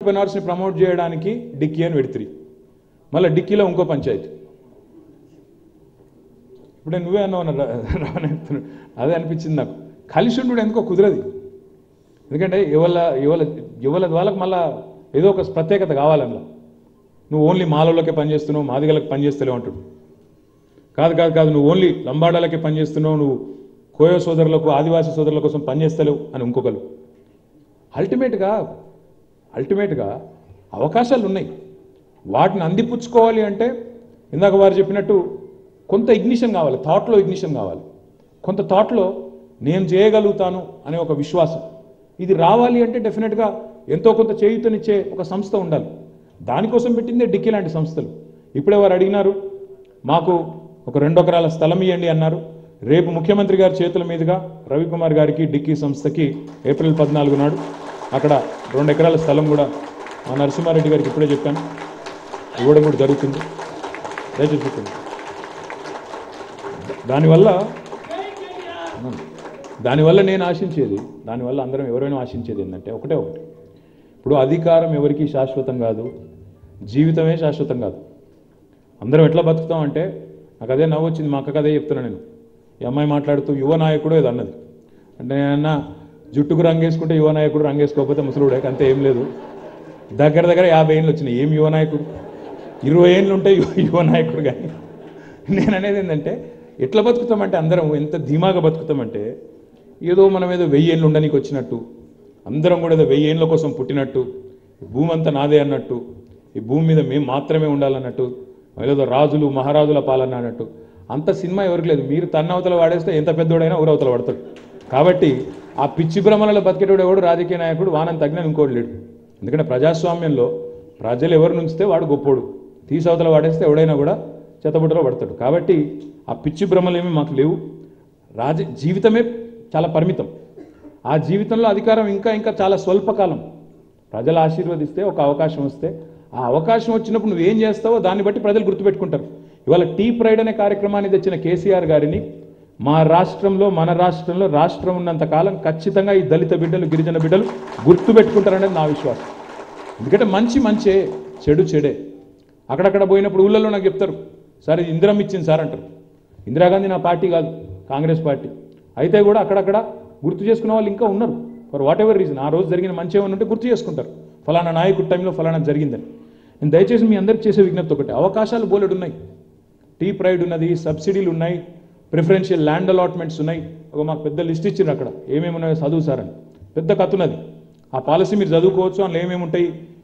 ఎంటర్ప్రెనర్స్ని promote చేయడానికి dicky అని పెడితిరి మళ్ళీ డిక్కీలో ఇంకో పంచాయతీ ఇప్పుడు నువ్వే అన్నావు అన్న రా- రావణ అదే అనిపించింది నాకు కలిసి ఉండు ఎందుకో కుదరది ఎందుకంటే ఇవాళ ఇవాళ ఇవాళ వాళ్ళకి మళ్ళా ఏదో ఒక ప్రత్యేకత కావాలన్నా నువ్వు ఓన్లీ మాలలోకే పనిచేస్తున్నావు మాదిగలకు పనిచేస్తలేవు అంటాడు కాదు కాదు కాదు నువ్వు ఓన్లీ లంబాడాలకే పనిచేస్తున్నావు నువ్వు కోయో సోదరులకు ఆదివాసీ సోదరుల కోసం పనిచేస్తలేవు అని ఇంకొకరు అల్టిమేట్గా అల్టిమేట్గా అవకాశాలు ఉన్నాయి వాటిని అందిపుచ్చుకోవాలి అంటే ఇందాక వారు చెప్పినట్టు కొంత ఇగ్నిషన్ కావాలి థాట్లో ఇగ్నిషన్ కావాలి కొంత థాట్లో నేను చేయగలుగుతాను అనే ఒక విశ్వాసం ఇది రావాలి అంటే డెఫినెట్గా ఎంతో కొంత చేయూతనిచ్చే ఒక సంస్థ ఉండాలి దానికోసం పెట్టిందే డిక్కీ లాంటి సంస్థలు ఇప్పుడే వారు అడిగినారు మాకు ఒక రెండు ఎకరాల స్థలం ఇవ్వండి అన్నారు రేపు ముఖ్యమంత్రి గారి చేతుల మీదుగా రవికుమార్ గారికి డిక్కీ సంస్థకి ఏప్రిల్ పద్నాలుగు నాడు అక్కడ రెండు ఎకరాల స్థలం కూడా మా నరసింహారెడ్డి గారికి ఇప్పుడే చెప్పాను ఇవ్వడం కూడా జరుగుతుంది దయచేసి చెప్పండి దానివల్ల దానివల్ల నేను ఆశించేది దానివల్ల అందరం ఎవరైనా ఆశించేది ఏంటంటే ఒకటే ఒకటి ఇప్పుడు అధికారం ఎవరికి శాశ్వతం కాదు జీవితమే శాశ్వతం కాదు అందరం ఎట్లా బతుకుతాం అంటే నాకు అదే నవ్వు వచ్చింది మా అక్కకి అదే చెప్తున్నా నేను ఈ అమ్మాయి మాట్లాడుతూ యువ నాయకుడు ఏదో అన్నది అంటే నేనన్నా జుట్టుకు రంగేసుకుంటే యువ నాయకుడు రంగేసుకోకపోతే ముసలుడే అంతే ఏం లేదు దగ్గర దగ్గర యాభై ఏళ్ళు వచ్చినాయి ఏం యువ నాయకుడు ఇరవై ఏళ్ళు ఉంటే యువ యువ నాయకుడు కానీ నేను అనేది ఏంటంటే ఎట్లా బతుకుతామంటే అందరం ఎంత ధీమాగా బతుకుతామంటే ఏదో మనం ఏదో వెయ్యి ఏళ్ళు ఉండడానికి వచ్చినట్టు అందరం కూడా ఏదో వెయ్యి ఏళ్ళ కోసం పుట్టినట్టు ఈ భూమి అంతా నాదే అన్నట్టు ఈ భూమి మీద మేము మాత్రమే ఉండాలన్నట్టు ఏదో రాజులు మహారాజుల పాలన అన్నట్టు అంత సినిమా ఎవరికి లేదు మీరు తన్నవతల వాడేస్తే ఎంత పెద్దోడైనా ఊరవతల పడతాడు కాబట్టి ఆ పిచ్చి భ్రమలలో బతికేటోడు ఎవడు రాజకీయ నాయకుడు వానం తగ్గిన ఇంకోటి లేడు ఎందుకంటే ప్రజాస్వామ్యంలో ప్రజలు ఎవరు నుంచితే వాడు గొప్పోడు తీసవతల వాడేస్తే ఎవడైనా కూడా చెత్తబుట్టలో పడతాడు కాబట్టి ఆ పిచ్చి భ్రమలు ఏమీ మాకు లేవు రాజ జీవితమే చాలా పరిమితం ఆ జీవితంలో అధికారం ఇంకా ఇంకా చాలా స్వల్పకాలం ప్రజలు ఆశీర్వదిస్తే ఒక అవకాశం వస్తే ఆ అవకాశం వచ్చినప్పుడు నువ్వు ఏం చేస్తావో దాన్ని బట్టి ప్రజలు గుర్తుపెట్టుకుంటారు ఇవాళ టీ ప్రైడ్ అనే కార్యక్రమాన్ని తెచ్చిన కేసీఆర్ గారిని మా రాష్ట్రంలో మన రాష్ట్రంలో రాష్ట్రం ఉన్నంత కాలం ఖచ్చితంగా ఈ దళిత బిడ్డలు గిరిజన బిడ్డలు గుర్తుపెట్టుకుంటారనేది నా విశ్వాసం ఎందుకంటే మంచి మంచే చెడు చెడే అక్కడక్కడ పోయినప్పుడు ఊళ్ళలో నాకు చెప్తారు సార్ ఇది ఇందిరమ్మ ఇచ్చింది సార్ అంటారు ఇందిరాగాంధీ నా పార్టీ కాదు కాంగ్రెస్ పార్టీ అయితే కూడా అక్కడక్కడ గుర్తు చేసుకునే వాళ్ళు ఇంకా ఉన్నారు ఫర్ వాట్ ఎవర్ రీజన్ ఆ రోజు జరిగిన మంచి ఏమైనా ఉంటే గుర్తు చేసుకుంటారు ఫలానా నాయకుడి టైంలో ఫలానా జరిగిందని నేను దయచేసి మీ అందరికి చేసే విజ్ఞప్తి ఒకటి అవకాశాలు బోలెడు ఉన్నాయి టీ ప్రైడ్ ఉన్నది సబ్సిడీలు ఉన్నాయి ప్రిఫరెన్షియల్ ల్యాండ్ అలాట్మెంట్స్ ఉన్నాయి ఒక మాకు పెద్ద లిస్ట్ ఇచ్చిండ్రు అక్కడ ఏమేమి ఉన్నాయో చదువు సార్ అని పెద్ద కథ ఉన్నది ఆ పాలసీ మీరు చదువుకోవచ్చు అందులో ఏమేమి ఉంటాయి